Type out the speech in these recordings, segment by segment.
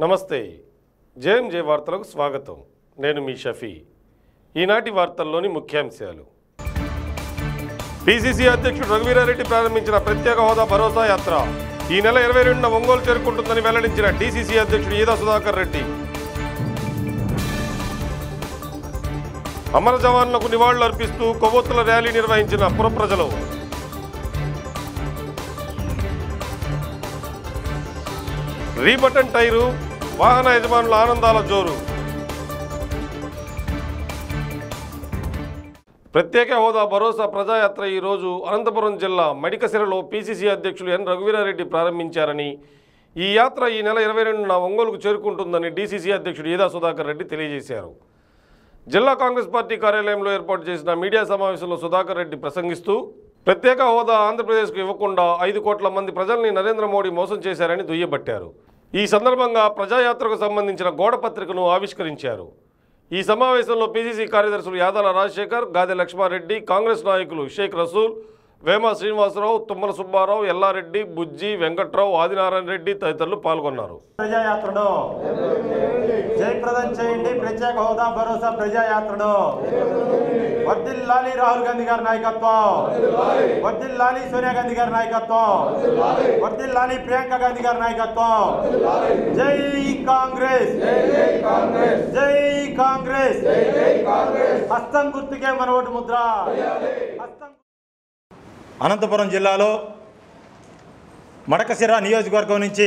నమస్తే జేఎంజే వార్తలకు స్వాగతం నేను మీ షఫీ ఈనాటి వార్తల్లోని ముఖ్యాంశాలు పిసిసి అధ్యక్షుడు రఘువీరారెడ్డి ప్రారంభించిన ప్రత్యేక హోదా భరోసా యాత్ర ఈ నెల ఇరవై రెండున ఒంగోలు చేరుకుంటుందని వెల్లడించిన డిసిసి అధ్యక్షుడు ఈదా సుధాకర్ రెడ్డి అమర జవాన్లకు నివాళులు అర్పిస్తూ కొవ్వొత్తుల ర్యాలీ నిర్వహించిన పుర ప్రజలు రీబటన్ టైరు వాహన యజమానుల ఆనందాల జోరు ప్రత్యేక హోదా భరోసా ప్రజాయాత్ర ఈరోజు అనంతపురం జిల్లా మడికసిరలో పీసీసీ అధ్యక్షులు ఎన్ రఘువీరారెడ్డి ప్రారంభించారని ఈ యాత్ర ఈ నెల ఇరవై రెండున ఒంగోలుకు చేరుకుంటుందని డీసీసీ అధ్యక్షుడు ఈదా సుధాకర్ రెడ్డి తెలియజేశారు జిల్లా కాంగ్రెస్ పార్టీ కార్యాలయంలో ఏర్పాటు చేసిన మీడియా సమావేశంలో సుధాకర్ రెడ్డి ప్రసంగిస్తూ ప్రత్యేక హోదా ఆంధ్రప్రదేశ్కు ఇవ్వకుండా ఐదు కోట్ల మంది ప్రజల్ని నరేంద్ర మోడీ మోసం చేశారని దుయ్యబట్టారు ఈ సందర్భంగా ప్రజాయాత్రకు సంబంధించిన గోడ పత్రికను ఆవిష్కరించారు ఈ సమావేశంలో పీసీసీ కార్యదర్శులు యాదాల రాజశేఖర్ గాదె లక్ష్మారెడ్డి కాంగ్రెస్ నాయకులు షేక్ రసూల్ వేమ శ్రీనివాసరావు తుమ్మల సుబ్బారావు ఎల్లారెడ్డి బుజ్జి వెంకట్రావు ఆదినారాయణ రెడ్డి తదితరులు పాల్గొన్నారు ప్రజాయాత్రను జయప్రదం చేయండి ప్రత్యేక హోదా భరోసా ప్రజాయాత్రను వర్దిల్లాలి రాహుల్ గాంధీ గారి నాయకత్వం వర్దిల్లాలి సోనియా గాంధీ గారి నాయకత్వం వర్దిల్లాలి ప్రియాంక గాంధీ గారి నాయకత్వం జై కాంగ్రెస్ జై కాంగ్రెస్ హస్తం గుర్తుకే మన ఓటు ముద్ర హస్తం అనంతపురం జిల్లాలో మడకశిర నియోజకవర్గం నుంచి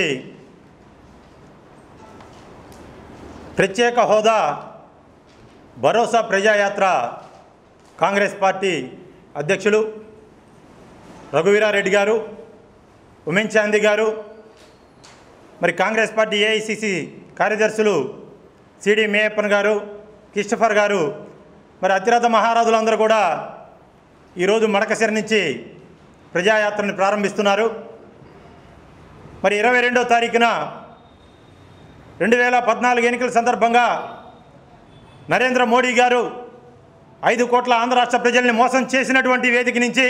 ప్రత్యేక హోదా భరోసా ప్రజాయాత్ర కాంగ్రెస్ పార్టీ అధ్యక్షులు రఘువీరారెడ్డి గారు ఉమెన్ చాందీ గారు మరి కాంగ్రెస్ పార్టీ ఏఐసిసి కార్యదర్శులు సిడి మేయప్పన్ గారు కిస్టఫర్ గారు మరి అతిరథ మహారాజులందరూ కూడా ఈరోజు మడకసిర నుంచి ప్రజాయాత్రని ప్రారంభిస్తున్నారు మరి ఇరవై రెండో తారీఖున రెండు వేల పద్నాలుగు ఎన్నికల సందర్భంగా నరేంద్ర మోడీ గారు ఐదు కోట్ల ఆంధ్ర రాష్ట్ర ప్రజల్ని మోసం చేసినటువంటి వేదిక నుంచి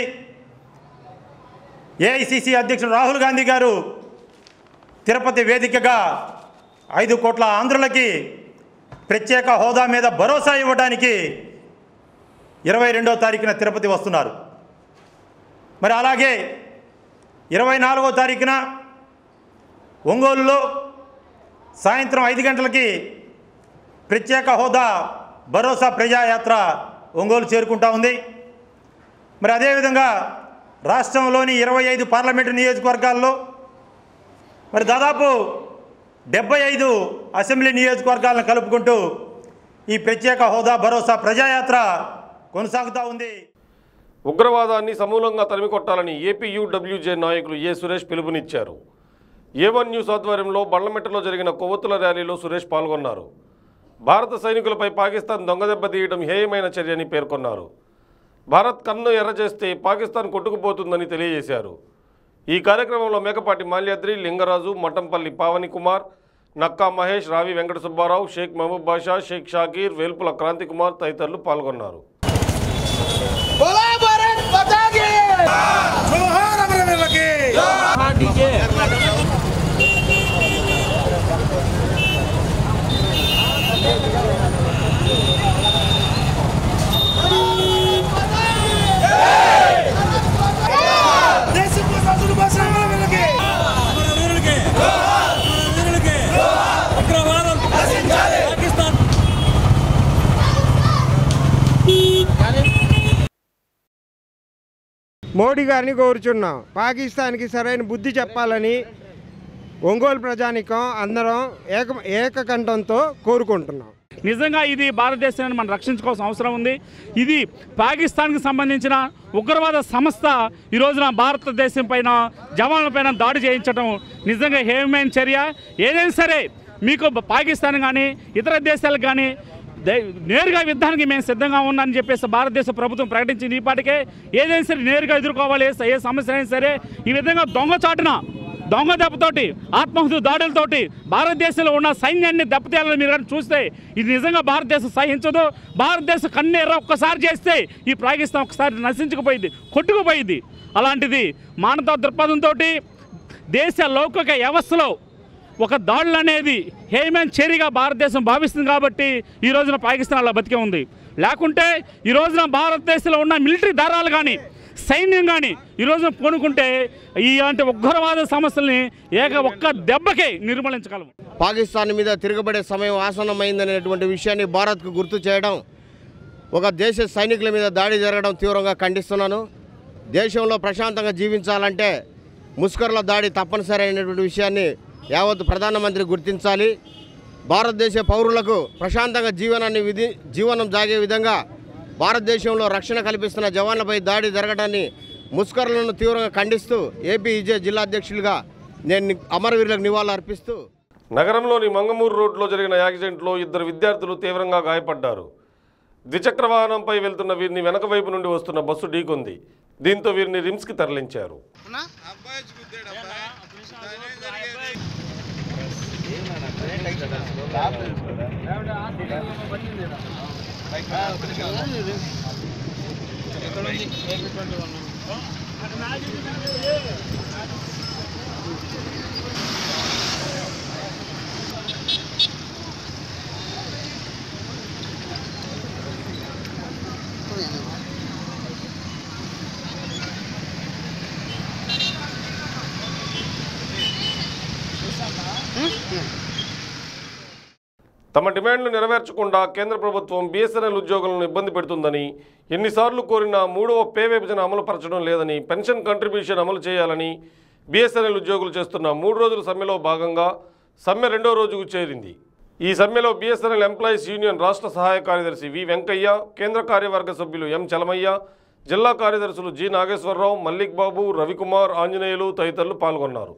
ఏఐసిసి అధ్యక్షుడు రాహుల్ గాంధీ గారు తిరుపతి వేదికగా ఐదు కోట్ల ఆంధ్రులకి ప్రత్యేక హోదా మీద భరోసా ఇవ్వడానికి ఇరవై రెండో తారీఖున తిరుపతి వస్తున్నారు మరి అలాగే ఇరవై నాలుగో తారీఖున ఒంగోలులో సాయంత్రం ఐదు గంటలకి ప్రత్యేక హోదా భరోసా ప్రజాయాత్ర ఒంగోలు చేరుకుంటా ఉంది మరి అదేవిధంగా రాష్ట్రంలోని ఇరవై ఐదు పార్లమెంటు నియోజకవర్గాల్లో మరి దాదాపు డెబ్బై ఐదు అసెంబ్లీ నియోజకవర్గాలను కలుపుకుంటూ ఈ ప్రత్యేక హోదా భరోసా ప్రజాయాత్ర కొనసాగుతూ ఉంది ఉగ్రవాదాన్ని సమూలంగా తరిమికొట్టాలని ఏపీయూడబ్ల్యూజే నాయకులు ఏ సురేష్ పిలుపునిచ్చారు ఏ వన్ న్యూస్ ఆధ్వర్యంలో బండ్లమెట్టలో జరిగిన కొవ్వొత్తుల ర్యాలీలో సురేష్ పాల్గొన్నారు భారత సైనికులపై పాకిస్తాన్ దొంగదెబ్బ తీయడం హేయమైన చర్యని పేర్కొన్నారు భారత్ కన్ను ఎర్ర చేస్తే పాకిస్తాన్ కొట్టుకుపోతుందని తెలియజేశారు ఈ కార్యక్రమంలో మేకపాటి మాల్యాద్రి లింగరాజు మఠంపల్లి పావని కుమార్ నక్కా మహేష్ రావి వెంకట సుబ్బారావు షేక్ మహబూబ్ బాషా షేక్ షాకీర్ వేల్పుల క్రాంతి కుమార్ తదితరులు పాల్గొన్నారు बोला भारत माता की जोहार अमरवीर की దేశ ప్రజల భాష అమరవీరుల की అమరవీరులకి అమరవీరులకి ఉగ్రవాదం పాకిస్తాన్ మోడీ గారిని కోరుచున్నాం పాకిస్తాన్కి సరైన బుద్ధి చెప్పాలని ఒంగోలు ప్రజానికం అందరం ఏక ఏకకంఠంతో కోరుకుంటున్నాం నిజంగా ఇది భారతదేశాన్ని మనం రక్షించుకోవాల్సిన అవసరం ఉంది ఇది పాకిస్తాన్కి సంబంధించిన ఉగ్రవాద సంస్థ ఈ రోజున భారతదేశం పైన జవాన్ల పైన దాడి చేయించడం నిజంగా హేమైన చర్య ఏదైనా సరే మీకు పాకిస్తాన్ కానీ ఇతర దేశాలకు కానీ దే- నేరుగా యుద్ధానికి మేము సిద్ధంగా ఉన్నామని చెప్పేసి భారతదేశ ప్రభుత్వం ప్రకటించింది ఈ పాటికే ఏదైనా సరే నేరుగా ఎదుర్కోవాలి ఏ- ఏ సమస్య అయినా సరే ఈ విధంగా దొంగచాటున దొంగ దెబ్బతోటి ఆత్మహత్య దాడులతోటి భారతదేశంలో ఉన్న సైన్యాన్ని దెబ్బతీయాలని మీరు కానీ చూస్తే ఇది నిజంగా భారతదేశం సహించదు భారతదేశం కన్నీర ఒక్కసారి చేస్తే ఈ పాకిస్తాన్ ఒక్కసారి నశించుకుపోయింది కొట్టుకుపోయింది అలాంటిది మానవ దృక్పథంతో దేశ లౌకిక వ్యవస్థలో ఒక దాడులు అనేది హేమన్ చర్యగా భారతదేశం భావిస్తుంది కాబట్టి ఈ రోజున పాకిస్తాన్ అలా బతికే ఉంది లేకుంటే ఈ రోజున భారతదేశంలో ఉన్న మిలిటరీ దళాలు కానీ సైన్యం కానీ ఈ రోజున పూనుకుంటే ఈ అంటే ఉగ్రవాద సమస్యల్ని ఏక ఒక్క దెబ్బకే నిర్మూలించగలము పాకిస్తాన్ మీద తిరగబడే సమయం ఆసన్నమైందనేటువంటి విషయాన్ని భారత్కు గుర్తు చేయడం ఒక దేశ సైనికుల మీద దాడి జరగడం తీవ్రంగా ఖండిస్తున్నాను దేశంలో ప్రశాంతంగా జీవించాలంటే ముస్కర్ల దాడి తప్పనిసరి అయినటువంటి విషయాన్ని యావత్ ప్రధానమంత్రి గుర్తించాలి భారతదేశ పౌరులకు ప్రశాంతంగా జీవనాన్ని విధి జీవనం సాగే విధంగా భారతదేశంలో రక్షణ కల్పిస్తున్న జవాన్లపై దాడి జరగడాన్ని ముస్కర్లను తీవ్రంగా ఖండిస్తూ ఏపీ విజయ జిల్లా అధ్యక్షులుగా నేను అమరవీరులకు నివాళులు అర్పిస్తూ నగరంలోని మంగమూరు రోడ్లో జరిగిన యాక్సిడెంట్లో ఇద్దరు విద్యార్థులు తీవ్రంగా గాయపడ్డారు ద్విచక్ర వాహనంపై వెళ్తున్న వీరిని వెనక వైపు నుండి వస్తున్న బస్సు ఢీకొంది దీంతో వీరిని రిమ్స్కి తరలించారు తమ డిమాండ్లు నెరవేర్చకుండా కేంద్ర ప్రభుత్వం బీఎస్ఎన్ఎల్ ఉద్యోగులను ఇబ్బంది పెడుతుందని ఎన్నిసార్లు కోరినా మూడవ పే విభజన అమలు పరచడం లేదని పెన్షన్ కంట్రిబ్యూషన్ అమలు చేయాలని బీఎస్ఎన్ఎల్ ఉద్యోగులు చేస్తున్న మూడు రోజుల సమ్మెలో భాగంగా సమ్మె రెండో రోజుకు చేరింది ఈ సమ్మెలో బీఎస్ఎన్ఎల్ ఎంప్లాయీస్ యూనియన్ రాష్ట్ర సహాయ కార్యదర్శి వి వెంకయ్య కేంద్ర కార్యవర్గ సభ్యులు ఎం చలమయ్య జిల్లా కార్యదర్శులు జి నాగేశ్వరరావు మల్లిక్ బాబు రవికుమార్ ఆంజనేయులు తదితరులు పాల్గొన్నారు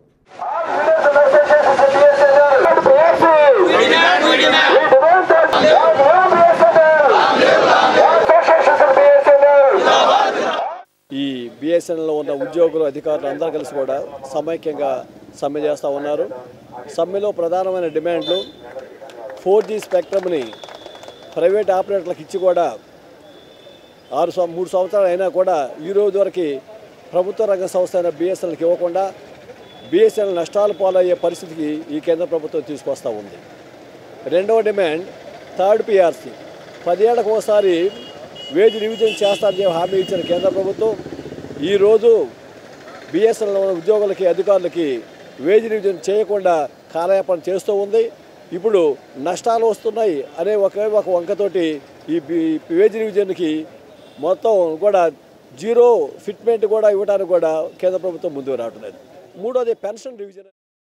ఈ బిఎస్ఎన్ఎల్లో ఉన్న ఉద్యోగులు అధికారులు అందరూ కలిసి కూడా సమైక్యంగా సమ్మె చేస్తూ ఉన్నారు సమ్మెలో ప్రధానమైన డిమాండ్లు ఫోర్ జీ స్పెక్ట్రమ్ని ప్రైవేట్ ఆపరేటర్లకు ఇచ్చి కూడా ఆరు సం- మూడు సంవత్సరాలు అయినా కూడా ఈ రోజు వరకు ప్రభుత్వ రంగ సంస్థ అయిన బిఎస్ఎన్ఎల్కి ఇవ్వకుండా బిఎస్ఎన్ఎల్ నష్టాలు పాలయ్యే పరిస్థితికి ఈ కేంద్ర ప్రభుత్వం తీసుకొస్తూ ఉంది రెండవ డిమాండ్ థర్డ్ పిఆర్సీ పదేళ్లకు ఒకసారి వేజ్ రివిజన్ చేస్తారని చెప్పి హామీ ఇచ్చిన కేంద్ర ప్రభుత్వం ఈరోజు బిఎస్ఎన్ఎల్ ఉద్యోగులకి అధికారులకి వేజ్ రివిజన్ చేయకుండా కాలయాపన చేస్తూ ఉంది ఇప్పుడు నష్టాలు వస్తున్నాయి అనే ఒకే ఒక వంకతోటి ఈ బి- వేజ్ రివిజన్కి మొత్తం కూడా జీరో ఫిట్మెంట్ కూడా ఇవ్వడానికి కూడా కేంద్ర ప్రభుత్వం ముందుకు రావటం లేదు మూడోది పెన్షన్ రివిజన్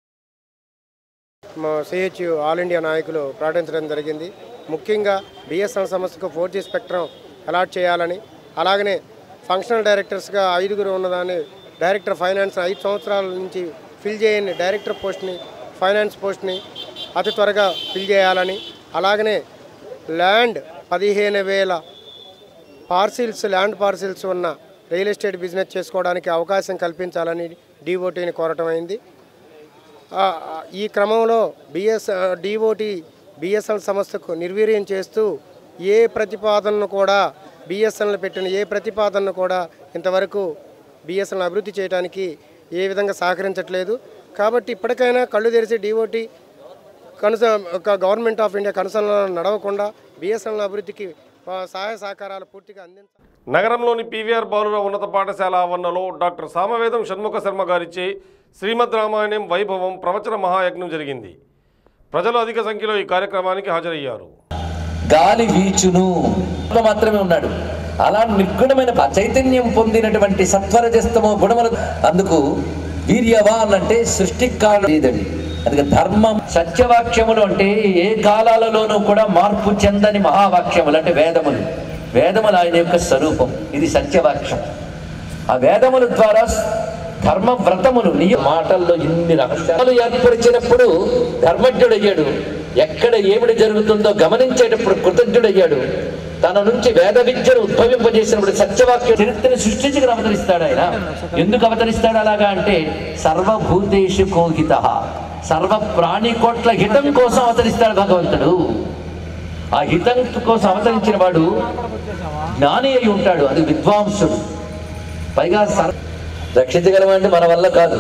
మా సిహెచ్యు ఆల్ ఇండియా నాయకులు ప్రకటించడం జరిగింది ముఖ్యంగా బిఎస్ఎన్ఎల్ సంస్థకు ఫోర్ జీ స్పెక్ట్రం అలాట్ చేయాలని అలాగనే ఫంక్షనల్ డైరెక్టర్స్గా ఐదుగురు ఉన్నదాన్ని డైరెక్టర్ ఫైనాన్స్ ఐదు సంవత్సరాల నుంచి ఫిల్ చేయని డైరెక్టర్ పోస్ట్ని ఫైనాన్స్ పోస్ట్ని అతి త్వరగా ఫిల్ చేయాలని అలాగనే ల్యాండ్ పదిహేను వేల పార్సిల్స్ ల్యాండ్ పార్సిల్స్ ఉన్న రియల్ ఎస్టేట్ బిజినెస్ చేసుకోవడానికి అవకాశం కల్పించాలని డిఓటీని కోరటం అయింది ఆ, ఆ, ఈ క్రమంలో బిఎస్ డిఓటి బిఎస్ఎన్ఎల్ సంస్థకు నిర్వీర్యం చేస్తూ ఏ ప్రతిపాదనను కూడా బిఎస్ఎన్ఎల్ పెట్టిన ఏ ప్రతిపాదనను కూడా ఇంతవరకు బిఎస్ఎన్ఎల్ అభివృద్ధి చేయడానికి ఏ విధంగా సహకరించట్లేదు కాబట్టి ఇప్పటికైనా కళ్ళు తెరిచి డిఓటి కనుస ఒక గవర్నమెంట్ ఆఫ్ ఇండియా కనుసనలో నడవకుండా బిఎస్ఎన్ఎల్ అభివృద్ధికి ఆ, సహాయ సహకారాలు పూర్తిగా అందించాలి నగరంలోని పీవీఆర్ బాలుర ఉన్నత పాఠశాల ఆవరణలో డాక్టర్ సామవేదం షణ్ముఖ శర్మ గారిచే శ్రీమద్ రామాయణం వైభవం ప్రవచన మహాయజ్ఞం జరిగింది ప్రజలు అధిక సంఖ్యలో ఈ కార్యక్రమానికి హాజరయ్యారు గాలి వీచును మాత్రమే ఉన్నాడు అలా నిర్గుణమైన ఆ చైతన్యం పొందినటువంటి సత్వరజస్తమో గుణములు అందుకు వీర్యవాన్ అంటే సృష్టికి కారణం లేదండి అందుకే ధర్మం సత్యవాక్యములు అంటే ఏ కాలాలలోనూ కూడా మార్పు చెందని మహావాక్యములు అంటే వేదములు వేదములు ఆయన యొక్క స్వరూపం ఇది సత్యవాక్యం ఆ వేదముల ద్వారా ధర్మ వ్రతములు నీ మాటల్లో ఇన్ని రహస్యాలు ఏర్పరిచినప్పుడు ధర్మజ్ఞుడయ్యాడు ఎక్కడ ఏమిటి జరుగుతుందో గమనించేటప్పుడు కృతజ్ఞుడయ్యాడు తన నుంచి వేద విద్యను ఉద్భవింపజేసినప్పుడు సత్యవాక్య చరిత్రను సృష్టించి అవతరిస్తాడు ఆయన ఎందుకు అవతరిస్తాడు అలాగా అంటే సర్వభూతేషు కోహిత సర్వ ప్రాణి కోట్ల హితం కోసం అవతరిస్తాడు భగవంతుడు ఆ హితం కోసం అవతరించిన వాడు జ్ఞాని అయి ఉంటాడు అది విద్వాంసుడు పైగా సర్ రక్షించగలమంటే మన వల్ల కాదు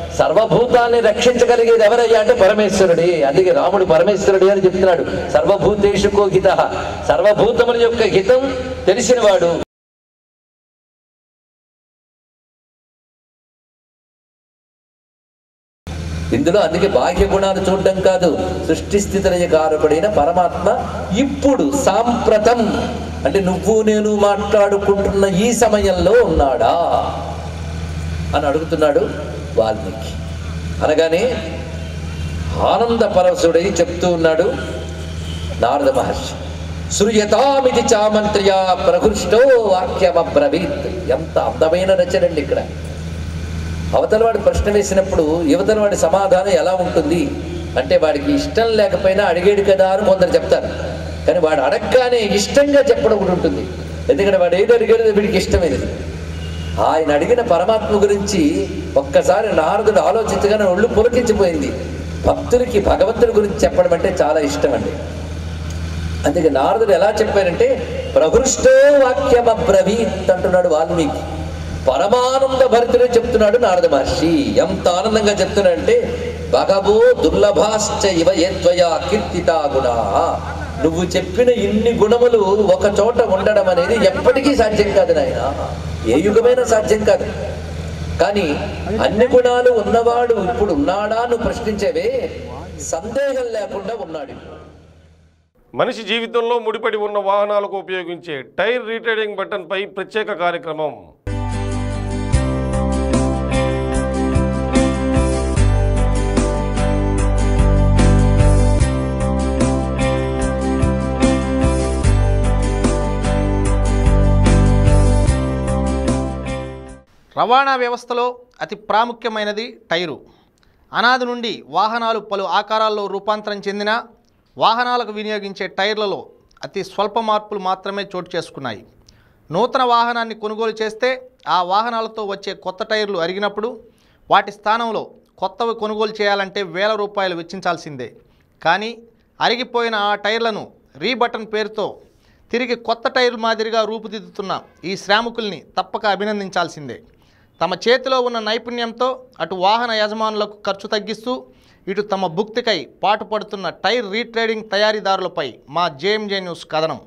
సర్వభూతాన్ని రక్షించగలిగేది ఎవరయ్యా అంటే పరమేశ్వరుడే అందుకే రాముడు పరమేశ్వరుడే అని చెప్తున్నాడు సర్వభూతేషు కో హిత సర్వభూతముల యొక్క హితం తెలిసినవాడు ఇందులో అందుకే బాహ్య గుణాలు చూడడం కాదు సృష్టి స్థితిలయ కారకుడైన పరమాత్మ ఇప్పుడు సాంప్రతం అంటే నువ్వు నేను మాట్లాడుకుంటున్న ఈ సమయంలో ఉన్నాడా అని అడుగుతున్నాడు వాల్మీకి అనగానే ఆనంద పరవశుడై చెప్తూ ఉన్నాడు నారద మహర్షి సృయతామితి చామంత్రియా ప్రహృష్టో వాక్యమబ్రవీత్ ఎంత అందమైన రచనండి ఇక్కడ అవతల వాడు ప్రశ్న వేసినప్పుడు యువతల వాడి సమాధానం ఎలా ఉంటుంది అంటే వాడికి ఇష్టం లేకపోయినా అడిగేడు కదా అని కొందరు చెప్తారు కానీ వాడు అడగగానే ఇష్టంగా చెప్పడం ఒకటి ఉంటుంది ఎందుకంటే వాడు ఏది అడిగాడో వీడికి ఇష్టమైనది ఆయన అడిగిన పరమాత్మ గురించి ఒక్కసారి నారదుడు ఆలోచించగానే ఒళ్ళు పులకించిపోయింది భక్తులకి భగవంతుడి గురించి చెప్పడం అంటే చాలా ఇష్టం అండి అందుకే నారదుడు ఎలా చెప్పారంటే ప్రహృష్టో వాక్యమబ్రవీత్ అంటున్నాడు వాల్మీకి పరమానంద భరితుడే చెప్తున్నాడు నారద మహర్షి ఎంత ఆనందంగా చెప్తున్నాడంటే భగవో దుర్లభాశ్చ ఇవ ఏత్వయా కీర్తితా గుణా నువ్వు చెప్పిన ఇన్ని గుణములు ఒక చోట ఉండడం అనేది ఎప్పటికీ సాధ్యం కాదు నాయన ఏ యుగమైనా సాధ్యం కాదు కానీ అన్ని గుణాలు ఉన్నవాడు ఇప్పుడు ఉన్నాడా నువ్వు ప్రశ్నించేవే సందేహం లేకుండా ఉన్నాడు మనిషి జీవితంలో ముడిపడి ఉన్న వాహనాలకు ఉపయోగించే టైర్ రీట్రేడింగ్ బటన్పై ప్రత్యేక కార్యక్రమం రవాణా వ్యవస్థలో అతి ప్రాముఖ్యమైనది టైరు అనాది నుండి వాహనాలు పలు ఆకారాల్లో రూపాంతరం చెందిన వాహనాలకు వినియోగించే టైర్లలో అతి స్వల్ప మార్పులు మాత్రమే చోటు చేసుకున్నాయి నూతన వాహనాన్ని కొనుగోలు చేస్తే ఆ వాహనాలతో వచ్చే కొత్త టైర్లు అరిగినప్పుడు వాటి స్థానంలో కొత్తవి కొనుగోలు చేయాలంటే వేల రూపాయలు వెచ్చించాల్సిందే కానీ అరిగిపోయిన ఆ టైర్లను రీబటన్ పేరుతో తిరిగి కొత్త టైర్ మాదిరిగా రూపుదిద్దుతున్న ఈ శ్రామికుల్ని తప్పక అభినందించాల్సిందే తమ చేతిలో ఉన్న నైపుణ్యంతో అటు వాహన యజమానులకు ఖర్చు తగ్గిస్తూ ఇటు తమ భుక్తికై పాటుపడుతున్న టైర్ రీట్రేడింగ్ తయారీదారులపై మా జేఎంజే న్యూస్ కథనం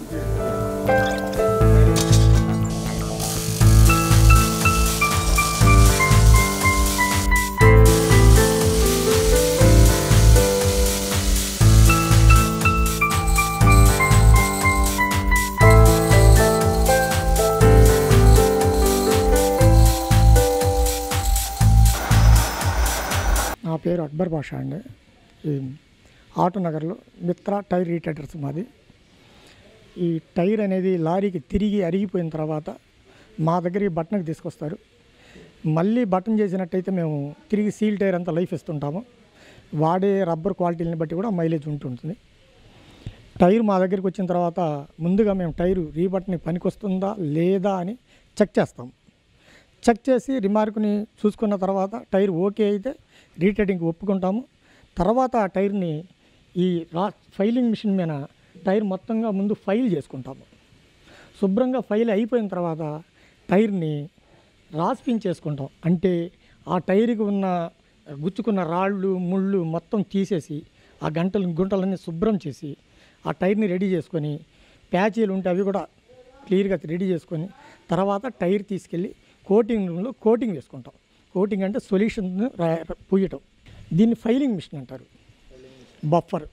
నా పేరు అక్బర్ బాషా అండి ఈ ఆటోనగర్లో మిత్రా టైర్ రీటైడర్స్ మాది ఈ టైర్ అనేది లారీకి తిరిగి అరిగిపోయిన తర్వాత మా దగ్గరికి బటన్కి తీసుకొస్తారు మళ్ళీ బటన్ చేసినట్టయితే మేము తిరిగి సీల్ టైర్ అంతా లైఫ్ ఇస్తుంటాము వాడే రబ్బర్ క్వాలిటీని బట్టి కూడా మైలేజ్ ఉంటుంటుంది టైర్ మా దగ్గరికి వచ్చిన తర్వాత ముందుగా మేము టైరు రీబట్ని పనికొస్తుందా లేదా అని చెక్ చేస్తాం చెక్ చేసి రిమార్క్ని చూసుకున్న తర్వాత టైర్ ఓకే అయితే రీటైడింగ్కి ఒప్పుకుంటాము తర్వాత ఆ టైర్ని ఈ రా ఫైలింగ్ మిషన్ మీద టైర్ మొత్తంగా ముందు ఫైల్ చేసుకుంటాము శుభ్రంగా ఫైల్ అయిపోయిన తర్వాత టైర్ని రాస్పిన్ చేసుకుంటాం అంటే ఆ టైర్కి ఉన్న గుచ్చుకున్న రాళ్ళు ముళ్ళు మొత్తం తీసేసి ఆ గంటలు గుంటలన్నీ శుభ్రం చేసి ఆ టైర్ని రెడీ చేసుకొని ప్యాచీలు ఉంటే అవి కూడా క్లియర్గా రెడీ చేసుకొని తర్వాత టైర్ తీసుకెళ్ళి కోటింగ్ రూమ్లో కోటింగ్ వేసుకుంటాం కోటింగ్ అంటే సొల్యూషన్ పూయటం దీన్ని ఫైలింగ్ మిషన్ అంటారు బఫర్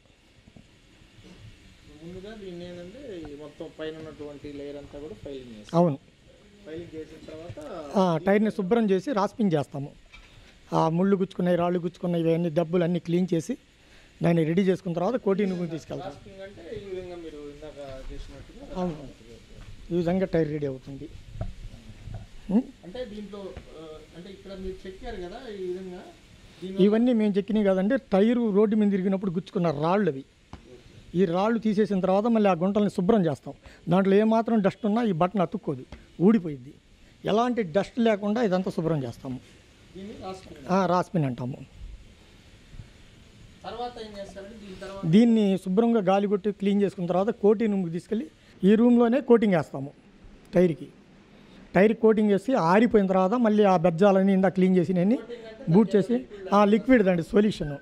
ముందుగా దీన్ని ఏంటంటే మొత్తం పైన ఉన్నటువంటి లేయర్ అంతా కూడా ఫైలింగ్ చేస్తాం అవును ఫైలింగ్ చేసిన తర్వాత ఆ, టైర్ని శుభ్రం చేసి రాస్పింగ్ చేస్తాము ఆ ముళ్ళు గుచ్చుకున్నాయి రాళ్ళు గుచ్చుకున్నాయి ఇవన్నీ దబ్బులు అన్నీ క్లీన్ చేసి దాన్ని రెడీ చేసుకున్న తర్వాత కోటింగ్ రూమ్కి తీసుకెళ్తాం అంటే ఈ విధంగా మీరు ఇందాక చేసినట్టుగా అవును ఈ విధంగా టైర్ రెడీ అవుతుంది ఉం? అంటే దీంట్లో ఆ, అంటే ఇక్కడ మీరు చెక్కారు కదా ఈ విధంగా ఇవన్నీ మేము చెక్కినాయి కదండి టైరు రోడ్డు మీద తిరిగినప్పుడు గుచ్చుకున్న రాళ్ళు అవి ఈ రాళ్ళు తీసేసిన తర్వాత మళ్ళీ ఆ గుంటల్ని శుభ్రం చేస్తాం దాంట్లో ఏమాత్రం డస్ట్ ఉన్నా ఈ బటన్ అతుక్కోదు ఊడిపోయిద్ది ఎలాంటి డస్ట్ లేకుండా ఇదంతా శుభ్రం చేస్తాము దీన్ని రాసుకున్నాం ఆ, రాస్పిన్ అంటాము తర్వాత ఏం చేస్తారంటే దీని తర్వాత దీన్ని శుభ్రంగా గాలి కొట్టి క్లీన్ చేసుకున్న తర్వాత కోటింగ్ రూమ్కి తీసుకెళ్ళి ఈ రూమ్లోనే కోటింగ్ వేస్తాము టైర్కి టైర్ కోటింగ్ వేసి ఆరిపోయిన తర్వాత మళ్ళీ ఆ బెజ్జాలని ఇందా క్లీన్ చేసినవి బూట్ చేసి ఆ లిక్విడ్ అండి సొల్యూషన్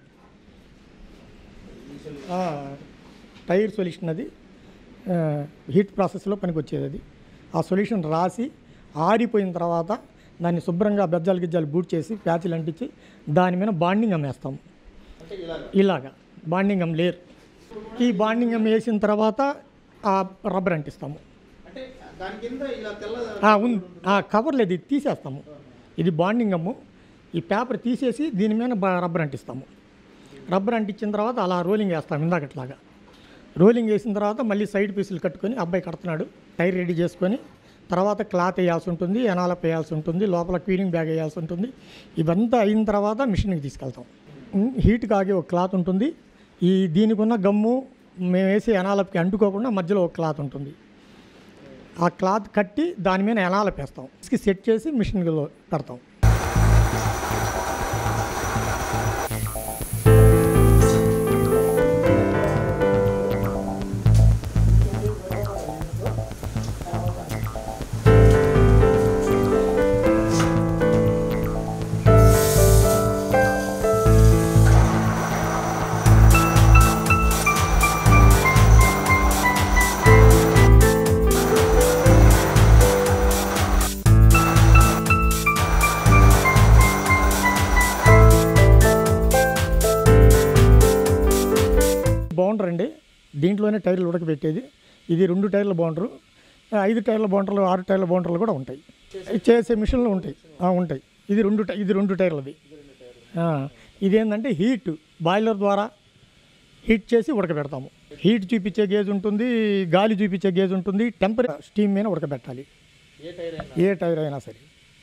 టైర్ సొల్యూషన్ అది ఆ, హీట్ ప్రాసెస్లో పనికి వచ్చేది అది ఆ సొల్యూషన్ రాసి ఆరిపోయిన తర్వాత దాన్ని శుభ్రంగా బెజ్జాలు గిజ్జాలు బూట్ చేసి ప్యాచ్లు అంటించి దాని మీద బాండింగ్ అమ్మేస్తాం ఇలాగా బాండింగ్ అమ్ లేరు ఈ బాండింగ్ అమ్ వేసిన తర్వాత ఆ రబ్బర్ అంటిస్తాము దాని కింద ఇలా తెల్ల ఆ, ఉంది ఆ, కవర్ లేదు ఇది తీసేస్తాము ఇది బాండింగ్ అమ్ము ఈ పేపర్ తీసేసి దీని మీద బ- రబ్బర్ అంటిస్తాము రబ్బర్ అంటించిన తర్వాత అలా రోలింగ్ వేస్తాం ఇందాకట్లాగా రోలింగ్ వేసిన తర్వాత మళ్ళీ సైడ్ పీసులు కట్టుకొని అబ్బాయి కడుతున్నాడు టైర్ రెడీ చేసుకొని తర్వాత క్లాత్ వేయాల్సి ఉంటుంది ఎనాలప్ వేయాల్సి ఉంటుంది లోపల క్లీనింగ్ బ్యాగ్ వేయాల్సి ఉంటుంది ఇవంతా అయిన తర్వాత మిషన్కి తీసుకెళ్తాం ఉమ్, హీట్ కాగే ఒక క్లాత్ ఉంటుంది ఈ దీనికి ఉన్న గమ్ము మేము వేసే ఎనాలప్కి అంటుకోకుండా మధ్యలో ఒక క్లాత్ ఉంటుంది ఆ క్లాత్ కట్టి దాని మీద ఎనాలప్ వేస్తాం ఇసుక సెట్ చేసి మిషన్లో పెడతాం బౌండర్ అండి దీంట్లోనే టైర్లు ఉడకబెట్టేది ఇది రెండు టైర్ల బౌండరు ఆ, ఐదు టైర్ల బౌండర్లు ఆరు టైర్ల బౌండర్లు కూడా ఉంటాయి చేసే మిషన్లు ఉంటాయి ఆ, ఉంటాయి ఇది రెండు టై- ఇది రెండు టైర్లది ఆ, ఇదేంటంటే హీట్ బాయిలర్ ద్వారా హీట్ చేసి ఉడకబెడతాము హీట్ చూపించే గేజ్ ఉంటుంది గాలి చూపించే గేజ్ ఉంటుంది టెంపర్ స్టీమ్ మీద ఉడకబెట్టాలి ఏ టైర్ అయినా ఏ టైర్ అయినా సరే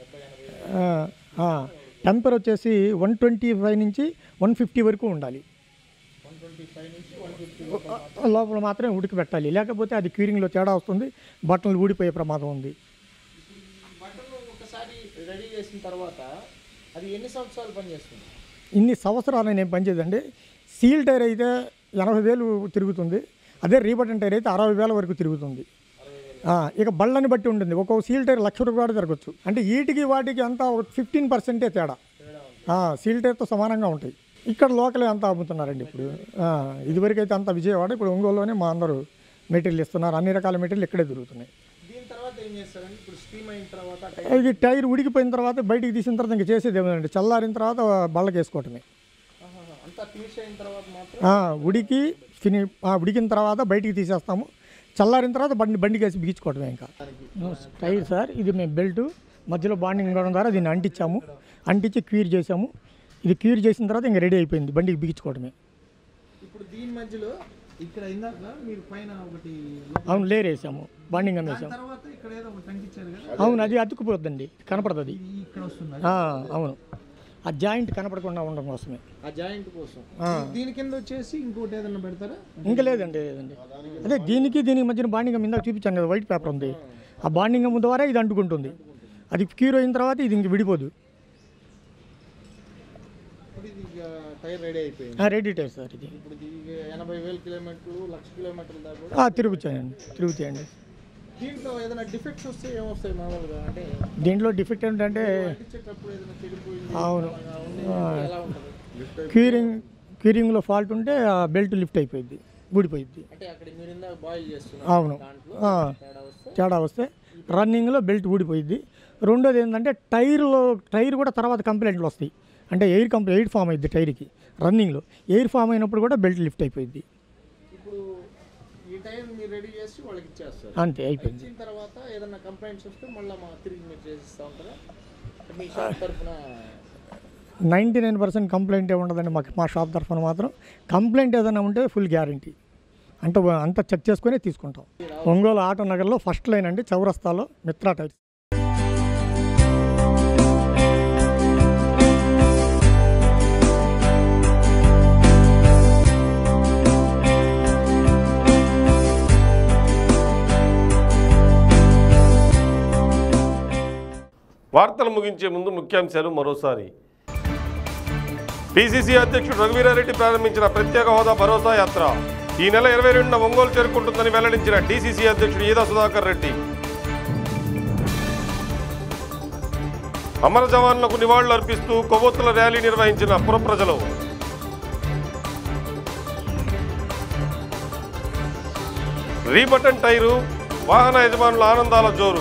టెంపర్ వచ్చేసి వన్ ట్వంటీ ఫైవ్ నుంచి వన్ ఫిఫ్టీ వరకు ఉండాలి వన్ ట్వంటీ ఫైవ్ నుంచి వన్ ఫిఫ్టీ లోపల మాత్రమే ఉడకబెట్టాలి లేకపోతే అది క్యూరింగ్లో తేడా వస్తుంది బట్టలు ఊడిపోయే ప్రమాదం ఉంది బట్టలు ఒకసారి రెడీ చేసిన తర్వాత అది ఎన్ని సంవత్సరాలు పనిచేస్తుంది ఇన్ని సంవత్సరాలు నేను పనిచేయదండి సీల్ టైర్ అయితే ఎనభై వేలు తిరుగుతుంది అదే రీబటన్ టైర్ అయితే అరవై వేల వరకు తిరుగుతుంది ఆ, ఇక బళ్ళని బట్టి ఉంటుంది ఒక్కొక్క సీల్ టైర్ లక్ష రూపాయలు తిరగచ్చు అంటే వీటికి వాటికి అంతా ఫిఫ్టీన్ పర్సెంటే తేడా ఆ, సీల్ టైర్తో సమానంగా ఉంటాయి ఇక్కడ లోకలే అంతా అమ్ముతున్నారండి ఇప్పుడు ఆ, ఇదివరకు అయితే అంత విజయవాడ ఇప్పుడు ఒంగోలులోనే మా అందరూ మెటీరియల్ ఇస్తున్నారు అన్ని రకాల మెటీరియల్ ఇక్కడే దొరుకుతున్నాయి దీని తర్వాత ఏం చేస్తారండి ఇప్పుడు స్టీమ్ అయిన తర్వాత టైర్ ఇది టైర్ ఉడికిపోయిన తర్వాత బయటికి తీసిన తర్వాత ఇంకా చేసేది ఏమండి చల్లారిన తర్వాత బళ్ళకి వేసుకోవటమే ఆహాహా. అంతా ఫినిష్ అయిన తర్వాత మాత్రం ఆ, ఉడికి ఫిని ఆ, ఉడికిన తర్వాత బయటికి తీసేస్తాము చల్లారిన తర్వాత బండి బండికి వేసి బిగించుకోవటమే ఇంకా టైర్ సార్ ఇది మేము బెల్ట్ మధ్యలో బాండింగ్ ఉండడం ద్వారా దీన్ని అంటించాము అంటించి క్యూర్ చేసాము ఇది క్యూర్ చేసిన తర్వాత ఇంకా రెడీ అయిపోయింది బండికి బిగించుకోవటమే ఇప్పుడు దీని మధ్యలో ఇక్కడ ఇందాక మీరు పైన ఒకటి అవును లేర్ వేసాము బాండింగ్ దాని వేసాము తర్వాత ఇక్కడ ఏదో ఒకటి అంటించారు కదా అవును అది అతుక్కుపోద్దండి కనపడదు అది ఇది ఇక్కడ వస్తుంది ఆ, అవును ఆ జాయింట్ కనపడకుండా ఉండడం కోసమే ఆ జాయింట్ కోసం ఆ. దీ- దీని కింద వచ్చేసి ఇంకోటి ఏదన్నా పెడతారా ఇంకా లేదండి లేదండి అదే దీనికి దీనికి మధ్యన బాండింగ్ ఇందాక చూపించాను కదా వైట్ పేపర్ ఉంది ఆ బాండింగ్ ద్వారా ఇది అంటుకుంటుంది అది క్యూర్ అయిన తర్వాత ఇది ఇంక విడిపోదు ఇప్పుడు ఇది ఇక టైర్ రెడీ అయిపోయింది రెడీ టైర్ సార్ ఇది ఇప్పుడు ఇది ఎనభై వేల కిలోమీటర్లు లక్ష కిలోమీటర్ల దాకా కూడా ఆ, తిరుగుతాయండి తిరుగుతాయండి దీంట్లో ఏదైనా డిఫెక్ట్స్ వస్తే ఏమొస్తాయి మామూలుగా అంటే దీంట్లో డిఫెక్ట్ ఏంటంటే అంటించేటప్పుడు ఏదైనా చెడిపోయింది అవును అలాగా ఉంది ఆ, ఎలా ఉంటుంది క్యూరింగ్ క్యూరింగ్లో ఫాల్ట్ ఉంటే ఆ బెల్ట్ లిఫ్ట్ అయిపోయింది ఊడిపోయింది అంటే అక్కడ మీరు ఇందాక బాయిల్ చేస్తున్నారు అవును దాంట్లో ఆ, తేడా వస్తే తేడా వస్తే రన్నింగ్లో బెల్ట్ ఊడిపోయింది రెండోది ఏంటంటే టైర్లో టైర్ కూడా తర్వాత కంప్లైంట్లు వస్తాయి అంటే ఎయిర్ కంప్లై ఎయిర్ ఫామ్ అయింది టైర్కి రన్నింగ్లో ఎయిర్ ఫామ్ అయినప్పుడు కూడా బెల్ట్ లిఫ్ట్ అయిపోయింది ఇప్పుడు ఈ టైర్ మీరు రెడీ చేసి వాళ్ళకి ఇచ్చేస్తారు అంతే అయిపోయింది ఇచ్చిన తర్వాత ఏదైనా కంప్లైంట్స్ వస్తే మళ్ళీ మా తిరిగి మీరు చేసిస్తూ ఉంటారా మీ షాప్ తరఫున నైంటీ నైన్ పర్సెంట్ కంప్లైంట్ ఏ ఉండదండి మాకు మా షాప్ తరఫున మాత్రం కంప్లైంట్ ఏదైనా ఉంటే ఫుల్ గ్యారంటీ అంటే అంతా చెక్ చేసుకొని తీసుకుంటాం ఒంగోలు ఆటో నగర్లో ఫస్ట్ లైన్ అండి చౌరస్తాలో మిత్రా టైర్స్ వార్తలు ముగించే ముందు ముఖ్యాంశాలు మరోసారి పిసిసి అధ్యక్షుడు రఘువీరారెడ్డి ప్రారంభించిన ప్రత్యేక హోదా భరోసా యాత్ర ఈ నెల ఇరవై రెండున ఒంగోలు చేరుకుంటుందని వెల్లడించిన డీసీసీ అధ్యక్షుడు ఈదా సుధాకర్ రెడ్డి అమర జవాన్లకు నివాళులు అర్పిస్తూ కొవ్వొత్తుల ర్యాలీ నిర్వహించిన పుర ప్రజలు రీబటన్ టైరు వాహన యజమానుల ఆనందాల జోరు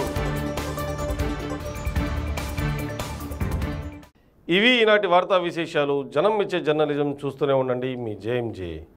ఇవి ఈనాటి వార్తా విశేషాలు జనం ఇచ్చే జర్నలిజం చూస్తూనే ఉండండి మీ జేఎంజే